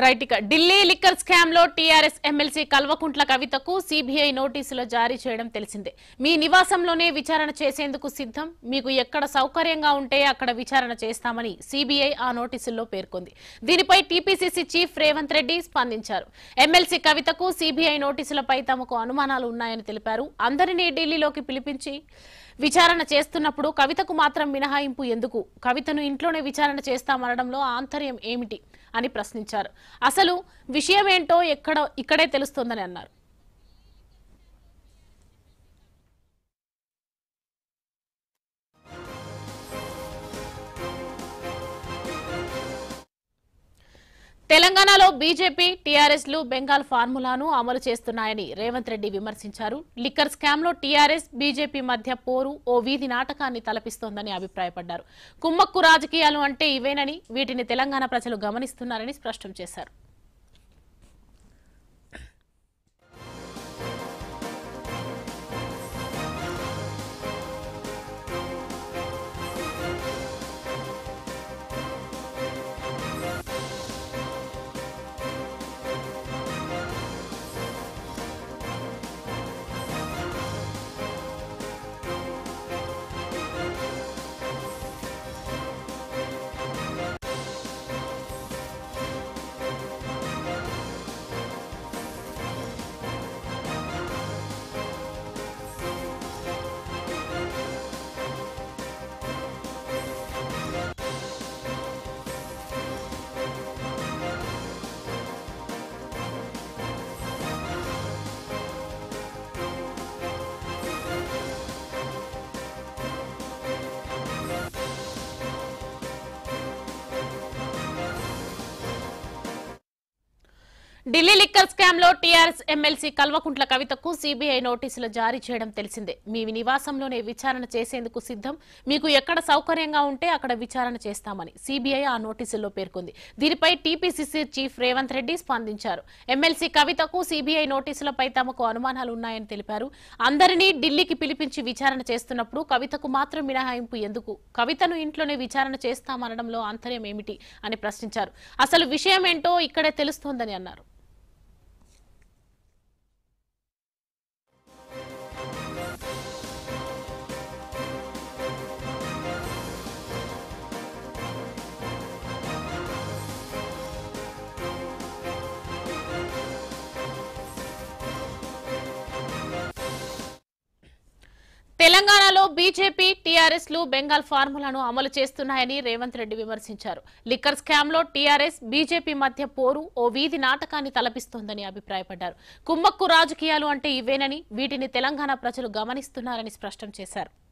right ఇక Delhi liquor scam లో TRS MLC Kalvakuntla కవితకు సిబిఐ నోటీసులు జారీ చేయడం తెలిసిందే మీ నివాసంలోనే విచారణ చేసేందుకు సిద్ధం మీకు ఎక్కడ సౌకర్యంగా ఉంటే అక్కడ విచారణ చేస్తామని సిబిఐ ఆ నోటీసుల్లో పేర్కొంది దీనిపై టీపీసీసీ చీఫ్ రేవంత్ రెడ్డి స్పందించారు ఎమ్మెల్సీ కవితకు సిబిఐ నోటీసులపై తమకు అనుమానాలు ఉన్నాయని తెలిపారు అందరినీ ఢిల్లీలోకి పిలిపించి విచారణ చేస్తున్నప్పుడు కవితకు మాత్రం మినహాయింపు ఎందుకు కవితను ఇంట్లోనే విచారణ చేస్తామనడంలో ఆంతర్యం ఏమిటి అని ప్రశ్నించారు అసలు విషయమేంటో ఎక్కడ ఇక్కడే తెలుస్తోందని అన్నారు తెలంగాణలో బీజేపీ టీఆర్ఎస్ లు బెంగాల్ ఫార్ములాను అమలు చేస్తున్నాయని రేవంత్ రెడ్డి విమర్శించారు లిక్కర్ స్కామ్ లో టీఆర్ఎస్ బీజేపీ మధ్య పోరు ఓ వీధి నాటకాన్ని తలపిస్తోందని అభిప్రాయపడ్డారు కుమ్మక్కు రాజకీయాలు అంటే ఇవేనని వీటిని తెలంగాణ ప్రజలు గమనిస్తున్నారని స్పష్టం చేశారు ఢిల్లీ లిక్కర్ స్కామ్ లో టీఆర్ఎస్ ఎమ్మెల్సీ కల్వకుంట్ల కవితకు సిబిఐ నోటీసులు జారీ చేయడం తెలిసిందే మీ నివాసంలోనే విచారణ చేసేందుకు సిద్ధం మీకు ఎక్కడ సౌకర్యంగా ఉంటే అక్కడ విచారణ చేస్తామని సిబిఐ ఆ నోటీసుల్లో పేర్కొంది దీనిపై టీపీసీసీ చీఫ్ రేవంత్ రెడ్డి స్పందించారు ఎమ్మెల్సీ కవితకు సిబిఐ నోటీసులపై తమకు అనుమానాలు ఉన్నాయని తెలిపారు అందరినీ ఢిల్లీకి పిలిపించి విచారణ చేస్తున్నప్పుడు కవితకు మాత్రం మినహాయింపు ఎందుకు కవితను ఇంట్లోనే విచారణ చేస్తామనడంలో ఆంతర్యం ఏమిటి అని ప్రశ్నించారు అసలు విషయమేంటో ఇక్కడే తెలుస్తోందని అన్నారు తెలంగాణలో బీజేపీ టీఆర్ఎస్ లు బెంగాల్ ఫార్ములాను అమలు చేస్తున్నాయని రేవంత్ రెడ్డి విమర్శించారు లిక్కర్ స్కామ్ లో టీఆర్ఎస్ బీజేపీ మధ్య పోరు ఓ వీధి నాటకాన్ని తలపిస్తోందని అభిప్రాయపడ్డారు కుమ్మక్కు రాజకీయాలు అంటే ఇవేనని వీటిని తెలంగాణ ప్రజలు గమనిస్తున్నారని స్పష్టం చేశారు